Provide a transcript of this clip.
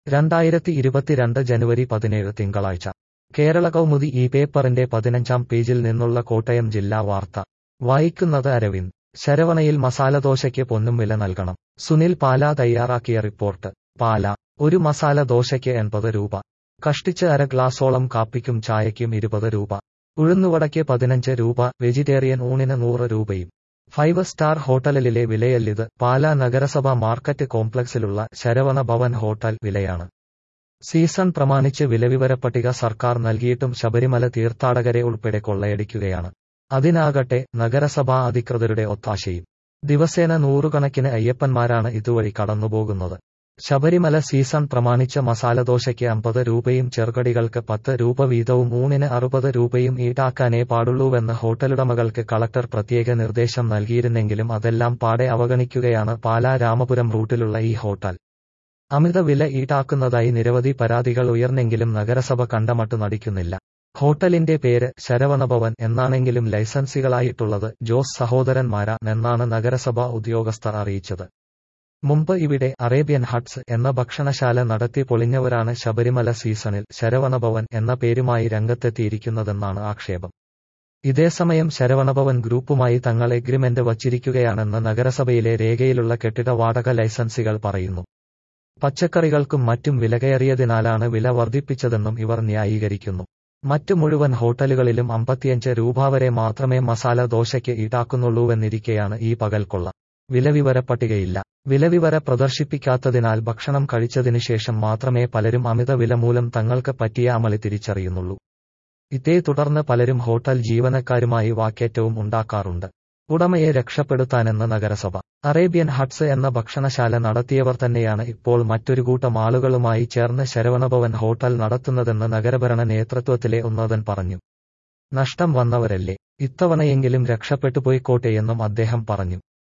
രണ്ടായിരത്തി ഇരുപത്തിരണ്ട് ജനുവരി പതിനേഴ് തിങ്കളാഴ്ച കേരള കൗമുദി ഈ പേപ്പറിന്റെ പതിനഞ്ചാം പേജിൽ നിന്നുള്ള കോട്ടയം ജില്ലാ വാർത്ത വായിക്കുന്നത് അരവിന്ദ് ശരവണയിൽ മസാലദോശയ്ക്ക് പൊന്നും വില നൽകണം സുനിൽ പാല തയ്യാറാക്കിയ റിപ്പോർട്ട് പാല ഒരു മസാല ദോശയ്ക്ക് എൺപത് രൂപ കഷ്ടിച്ച് അര ഗ്ലാസോളം കാപ്പിക്കും ചായയ്ക്കും ഇരുപത് രൂപ ഉഴുന്നുവടയ്ക്ക് പതിനഞ്ച് രൂപ വെജിറ്റേറിയൻ ഊണിന് നൂറ് രൂപയും ഫൈവ് സ്റ്റാർ ഹോട്ടലിലെ വിലയല്ലിത് പാല നഗരസഭ മാർക്കറ്റ് കോംപ്ലക്സിലുള്ള ശരവണ ഭവൻ ഹോട്ടൽ വിലയാണ് സീസൺ പ്രമാണിച്ച് വിലവിവരപ്പട്ടിക സർക്കാർ നൽകിയിട്ടും ശബരിമല തീർത്ഥാടകരെ ഉൾപ്പെടെ കൊള്ളയടിക്കുകയാണ് അതിനാകട്ടെ നഗരസഭാ അധികൃതരുടെ ഒത്താശയും ദിവസേന നൂറുകണക്കിന് അയ്യപ്പന്മാരാണ് ഇതുവഴി കടന്നുപോകുന്നത് ശബരിമല സീസൺ പ്രമാണിച്ച മസാലദോശയ്ക്ക് അമ്പത് രൂപയും ചെറുകടികൾക്ക് പത്ത് രൂപ വീതവും ഊണിന് അറുപത് രൂപയും ഈടാക്കാനേ പാടുള്ളൂവെന്ന് ഹോട്ടലുടമകൾക്ക് കളക്ടർ പ്രത്യേക നിർദ്ദേശം നൽകിയിരുന്നെങ്കിലും അതെല്ലാം പാടെ അവഗണിക്കുകയാണ് പാലാ രാമപുരം റൂട്ടിലുള്ള ഈ ഹോട്ടൽ അമിത വില ഈടാക്കുന്നതായി നിരവധി പരാതികൾ ഉയർന്നെങ്കിലും നഗരസഭ കണ്ടമട്ടു നടിക്കുന്നില്ല ഹോട്ടലിന്റെ പേര് ശരവണഭവൻ എന്നാണെങ്കിലും ലൈസൻസികളായിട്ടുള്ളത് ജോസ് സഹോദരന്മാരാ എന്നാണ് നഗരസഭ ഉദ്യോഗസ്ഥർ അറിയിച്ചത് മുമ്പ് ഇവിടെ അറേബ്യൻ ഹട്ട്സ് എന്ന ഭക്ഷണശാല നടത്തി പൊളിഞ്ഞവരാണ് ശബരിമല സീസണിൽ ശരവണഭവൻ എന്ന പേരുമായി രംഗത്തെത്തിയിരിക്കുന്നതെന്നാണ് ആക്ഷേപം ഇതേസമയം ശരവണഭവൻ ഗ്രൂപ്പുമായി തങ്ങൾ എഗ്രിമെന്റ് വച്ചിരിക്കുകയാണെന്ന് നഗരസഭയിലെ രേഖയിലുള്ള കെട്ടിട വാടക ലൈസൻസികൾ പറയുന്നു പച്ചക്കറികൾക്കും മറ്റും വിലകയറിയതിനാലാണ് വില വർദ്ധിപ്പിച്ചതെന്നും ഇവർ ന്യായീകരിക്കുന്നു മറ്റു മുഴുവൻ ഹോട്ടലുകളിലും അമ്പത്തിയഞ്ച് രൂപ വരെ മാത്രമേ മസാല ദോശയ്ക്ക് ഈടാക്കുന്നുള്ളൂവെന്നിരിക്കെയാണ് ഈ പകൽക്കൊള്ള വിലവിവരപ്പട്ടികയില്ല വിലവിവര പ്രദർശിപ്പിക്കാത്തതിനാൽ ഭക്ഷണം കഴിച്ചതിനു ശേഷം മാത്രമേ പലരും അമിത വില മൂലം തങ്ങൾക്ക് പറ്റിയ അമളി തിരിച്ചറിയുന്നുള്ളൂ ഇതേ തുടർന്ന് പലരും ഹോട്ടൽ ജീവനക്കാരുമായി വാക്കേറ്റവും ഉണ്ടാക്കാറുണ്ട് ഉടമയെ രക്ഷപ്പെടുത്താനെന്ന് നഗരസഭ അറേബ്യൻ ഹട്ട്സ് എന്ന ഭക്ഷണശാല നടത്തിയവർ തന്നെയാണ് ഇപ്പോൾ മറ്റൊരു കൂട്ടം ആളുകളുമായി ചേർന്ന് ശരവണഭവൻ ഹോട്ടൽ നടത്തുന്നതെന്ന് നഗരഭരണ നേതൃത്വത്തിലെ ഉന്നതൻ പറഞ്ഞു നഷ്ടം വന്നവരല്ലേ ഇത്തവണയെങ്കിലും രക്ഷപ്പെട്ടു പോയിക്കോട്ടെയെന്നും അദ്ദേഹം പറഞ്ഞു